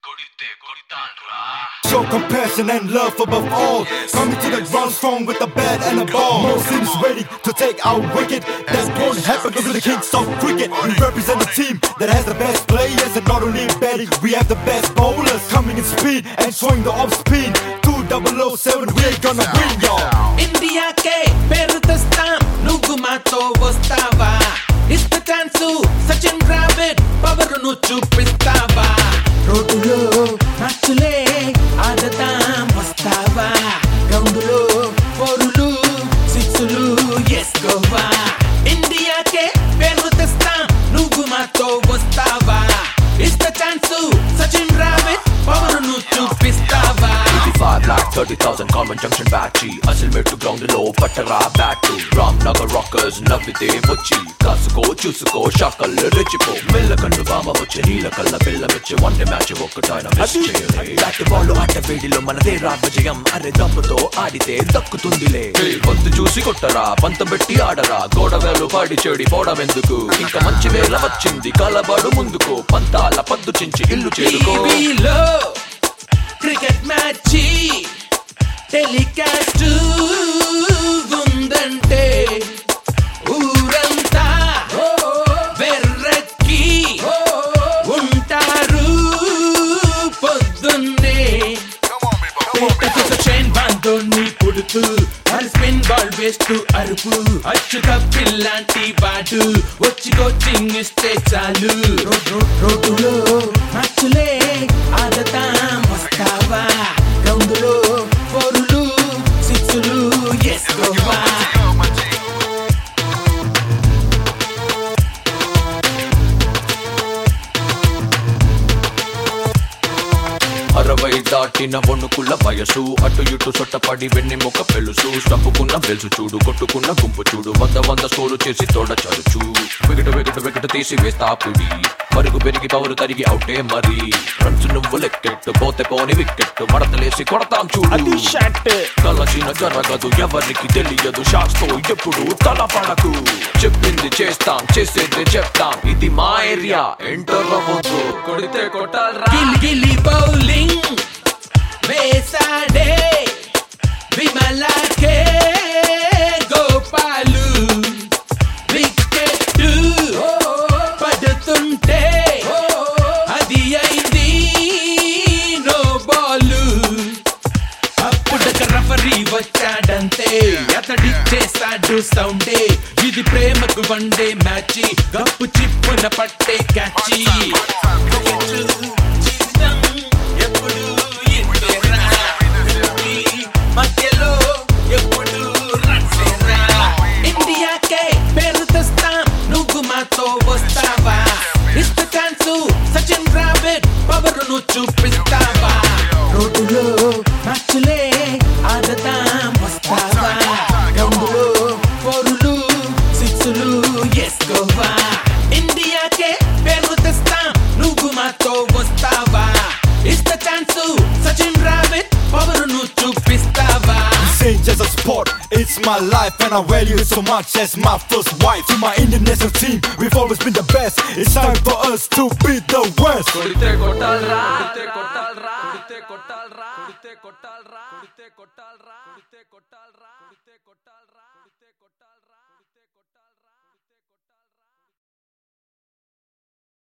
కొడితే కొడతాన్రా Show compassion and love above all. Coming to the ground strong with the bat and the ball. Most teams ready to take our wicket. That won't happen because we're the kings of cricket. We represent a team that has the best players and not only in batting, we have the best bowlers coming in speed and showing the off speed. 2007, we're gonna win, y'all. ఇండియాకే పేరు తెస్తాం నువ్వు మాతో వస్తావా ఇస్త chance Sachin Dravid power ను చూపిస్తావా రోడ్డులో మ్యాచ్లే ఆడతాం వస్తావా గ్రౌండులో ఫోరులు సిక్సులు ఎస్ గోవా ఇండియాకే పేరు తెస్తాం నువ్వు మాతో వస్తావా ఇస్త ఛాన్స్ సచిన్ ద్రావిడ్ పవర్ ను చూపిస్తావా 55 lakh 30,000 common junction battery అసలు మెట్టు గ్రౌండ్ లో పట్టరా బ్యాటు రామ్ నగర్ రాకర్స్ నవ్వితే వచ్చి కాసుకో చూసుకో షాకల్ రెచ్చిపో మెల్ల కన్ను బామ వచ్చి నీల కళ్ళ పిల్ల వచ్చి వన్ డే మ్యాచ్ ఒక్కటైన మిస్ చేయలే బ్యాట్ బాల్ ఆట వేడిలో మనదే రా విజయం అరే దమ్ముతో ఆడితే దక్కుతుందిలే పొత్తు చూసి కొట్టరా పంత పెట్టి ఆడరా గోడవేలు పాడి చెడి పోవడం ఎందుకు ఇంకా మంచి వేళ వచ్చింది కలబడు ముందుకు పంతాల పద్దు చించి ఇల్లు చేరుకో టీవీలో క్రికెట్ మ్యాచ్ టెలికాస్ట్ ఉందంటే ఊరంతా వెర్రెక్కి ఉంటారు పొద్దున్నే చైన్ బాంధోని పుడుతూ మరి స్పిన్ బాల్ వేస్తూ అరుపు అచ్చు కప్పిల్లాంటి వాడు వచ్చి కోచింగ్ ఇస్తే చాలు రో- రో- రోడ్డులో మ్యాచ్లే ఆడతాం వస్తావా గ్రౌండ్లో ఫోరులు సిక్సులు ఎస్ గోవా అరవై దాటిన వణుకుల వయసు అటు ఇటు సొట్టపడి వెన్నె మొక్క పెలుసు స్టంపుకున్న వెలుసు చూడు కొట్టుకున్న గుంపు చూడు వంద వంద స్కోరు చేసి తోడ చరుచు వికట వికట వికట తీసి వేస్తా పిడి పరుగు పెరిగి పవరు తరిగి అవుటే మరి రన్స్ నువ్వు లెక్కెట్టు పోతే పోని వికెట్ మడతలేసి కొడతాం చూడు కలసిన జరగదు ఎవరికి తెలియదు షాక్స్ తో ఎప్పుడు తల పడకు చెప్పింది చేస్తాం చేసేది చెప్తాం ఇది మా ఏరియా ఎంటర్ అవ్వద్దు కొడితే కొట్టాలరా గిలి గిలి బౌలింగ్ వేసాడే విమలాకే గోపాలు వికెట్ పడుతుంటే అది అయింది నో బాలు అప్పుడక రఫరీ వచ్చాడంతే అతడిచ్చేస్తాడు సౌండే ఇది ప్రేమకు వన్డే మ్యాచ్ గప్పు చిప్పున పట్టే క్యాచి ఎప్పుడు ఇంతేరా. మధ్యలో ఎప్పుడు రన్సేరా. ఇండియాకే పేరు తెస్తాం నువ్వు మాతో వస్తావా ఇస్త ఛాన్స్ సచిన్ ద్రావిడ్ పవర్ ను చూపిస్తావా రోడ్డులో మ్యాచ్లే ఆడతాం వస్తావా గ్రౌండ్లో ఫోరులు సిక్సులు ఎస్ గోవా ఇండియాకే పేరు తెస్తాం నువ్వు మాతో వస్తావా ఇస్త ఛాన్స్ సచిన్ ద్రావిడ్ పవర్ ను చూపిస్తావా This ain't just a sport, it's my life and I value it so much as my first wife. To my Indian national team, we've always been the best. It's time for us to beat the West. కొడితే కొట్టాలరా కొడితే కొట్టాలరా కొడితే కొట్టాలరా కొడితే కొట్టాలరా కొడితే కొట్టాలరా కొడితే కొట్టాలరా